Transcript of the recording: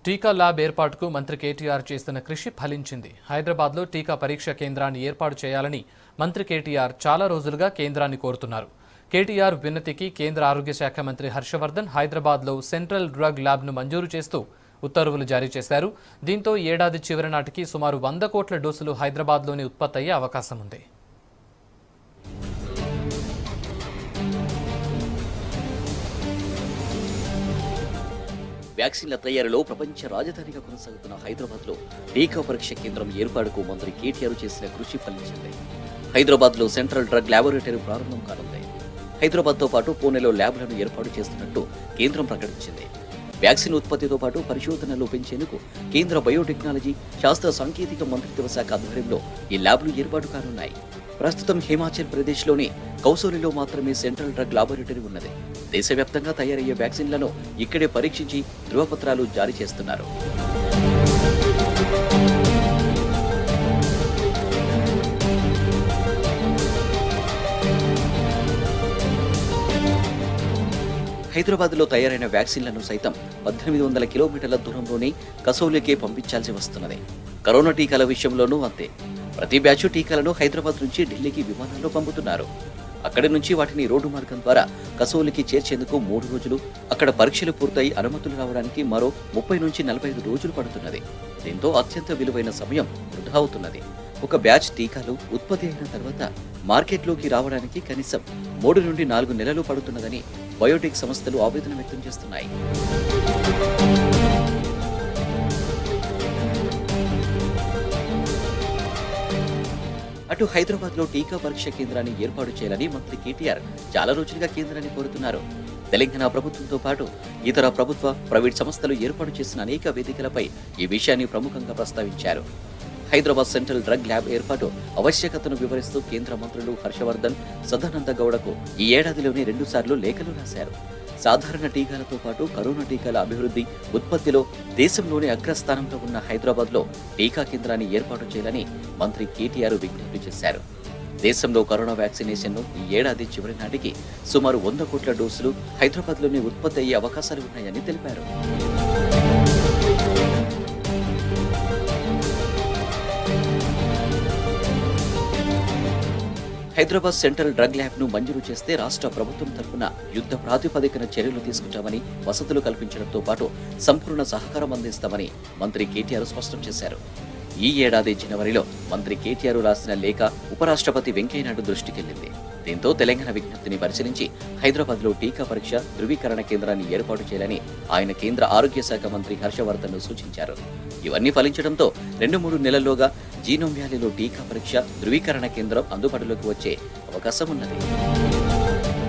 టీకా ల్యాబ్ ఏర్పాటుకు మంత్రి కేటీఆర్ చేస్తున్న కృషి ఫలించింది హైదరాబాద్లో టీకా పరీక్ష కేంద్రాన్ని ఏర్పాటు చేయాలని మంత్రి కేటీఆర్ చాలా రోజులుగా కేంద్రాన్ని కోరుతున్నారు కేటీఆర్ విన్నతికి కేంద్ర ఆరోగ్య శాఖ మంత్రి హర్షవర్ధన్ హైదరాబాద్లో సెంట్రల్ డ్రగ్ ల్యాబ్ను మంజూరు చేస్తూ ఉత్తర్వులు జారీ చేశారు దీంతో ఏడాది చివరి నాటికి సుమారు వంద కోట్ల డోసులు హైదరాబాద్లోనే ఉత్పత్తి అయ్యే అవకాశం ఉంది వ్యాక్సిన్ల తయారీలో ప్రపంచ రాజధానిగా కొనసాగుతున్న హైదరాబాద్ లో టీకా పరీక్ష కేంద్రం ఏర్పాటుకు మంత్రి కేటీఆర్ చేసిన కృషి ఫలించింది హైదరాబాద్ లో సెంట్రల్ డ్రగ్ ల్యాబొరేటరీ ప్రారంభం కానుంది హైదరాబాద్ తో పాటు పూణేలో ల్యాబ్లను ఏర్పాటు చేస్తున్నట్టు కేంద్రం ప్రకటించింది వ్యాక్సిన్ ఉత్పత్తితో పాటు పరిశోధనలు పెంచేందుకు కేంద్ర బయోటెక్నాలజీ శాస్త్ర సాంకేతిక మంత్రిత్వ శాఖ ఆధ్వర్యంలో ఈ ల్యాబ్లు ఏర్పాటు కానున్నాయి ప్రస్తుతం హిమాచల్ ప్రదేశ్లోని కౌసోలిలో మాత్రమే సెంట్రల్ డ్రగ్ లాబొరేటరీ ఉన్నది దేశవ్యాప్తంగా తయారయ్యే వ్యాక్సిన్లను ఇక్కడే పరీక్షించి ధృవపత్రాలు జారీ చేస్తున్నారు హైదరాబాద్లో తయారైన వ్యాక్సిన్లను సైతం పద్దెనిమిది వందల కిలోమీటర్ల దూరంలోనే కసౌలికే పంపించాల్సి వస్తున్నది కరోనా టీకాల విషయంలోనూ అంతే ప్రతి బ్యాచ్ టీకాలను హైదరాబాద్ నుంచి ఢిల్లీకి విమానాల్లో పంపుతున్నారు అక్కడి నుంచి వాటిని రోడ్డు మార్గం ద్వారా కసౌలికి చేర్చేందుకు మూడు రోజులు అక్కడ పరీక్షలు పూర్తయి అనుమతులు రావడానికి మరో ముప్పై నుంచి నలభై ఐదు రోజులు పడుతున్నది దీంతో అత్యంత విలువైన సమయం వృధా అవుతున్నది ఒక బ్యాచ్ టీకాలు ఉత్పత్తి అయిన తర్వాత మార్కెట్లోకి రావడానికి కనీసం మూడు నుండి నాలుగు నెలలు పడుతున్నదని బయోటెక్ సంస్థలు ఆవేదన వ్యక్తం చేస్తున్నాయి అటు హైదరాబాద్ లో టీకా పరీక్ష కేంద్రాన్ని ఏర్పాటు చేయాలని మంత్రి కేటీఆర్ చాలా రోజులుగా కేంద్రాన్ని కోరుతున్నారు తెలంగాణ ప్రభుత్వంతో పాటు ఇతర ప్రభుత్వ ప్రైవేట్ సంస్థలు ఏర్పాటు చేసిన అనేక వేదికలపై ఈ విషయాన్ని ప్రముఖంగా ప్రస్తావించారు హైదరాబాద్ సెంట్రల్ డ్రగ్ ల్యాబ్ ఏర్పాటు ఆవశ్యకతను వివరిస్తూ కేంద్ర మంత్రులు హర్షవర్ధన్ సదానంద గౌడకు ఈ ఏడాదిలోనే రెండుసార్లు లేఖలు రాశారు సాధారణ టీకాలతో పాటు కరోనా టీకాల అభివృద్ధి ఉత్పత్తిలో దేశంలోనే అగ్రస్థానంలో ఉన్న హైదరాబాద్ లో టీకా కేంద్రాన్ని ఏర్పాటు చేయాలని మంత్రి కేటీఆర్ విజ్ఞప్తి చేశారు దేశంలో కరోనా వ్యాక్సినేషన్ ను ఈ ఏడాది చివరి నాటికి సుమారు వంద కోట్ల డోసులు హైదరాబాద్ లోనే ఉత్పత్తి అయ్యే అవకాశాలు ఉన్నాయని తెలిపారు హైదరాబాద్ సెంట్రల్ డ్రగ్ ల్యాబ్ ను మంజూరు చేస్తే రాష్ట్ర ప్రభుత్వం తరఫున యుద్ధ ప్రాతిపదికన చర్యలు తీసుకుంటామని వసతులు కల్పించడంతో పాటు సంపూర్ణ సహకారం అందిస్తామని మంత్రి కేటీఆర్ స్పష్టం చేశారు ఈ ఏడాది జనవరిలో మంత్రి కేటీఆర్ రాసిన లేఖ ఉపరాష్ట్రపతి వెంకయ్యనాయుడు దృష్టికెళ్లింది దీంతో తెలంగాణ విజ్ఞప్తిని పరిశీలించి హైదరాబాద్ లో టీకా పరీక్ష ధృవీకరణ కేంద్రాన్ని ఏర్పాటు చేయాలని ఆయన కేంద్ర ఆరోగ్య శాఖ మంత్రి హర్షవర్ధన్ సూచించారు ఇవన్నీ ఫలించడంతో రెండు మూడు నెలల్లోగా జీనోమ్ వ్యాలీలో టీకా పరీక్ష ధృవీకరణ కేంద్రం అందుబాటులోకి వచ్చే అవకాశం ఉన్నది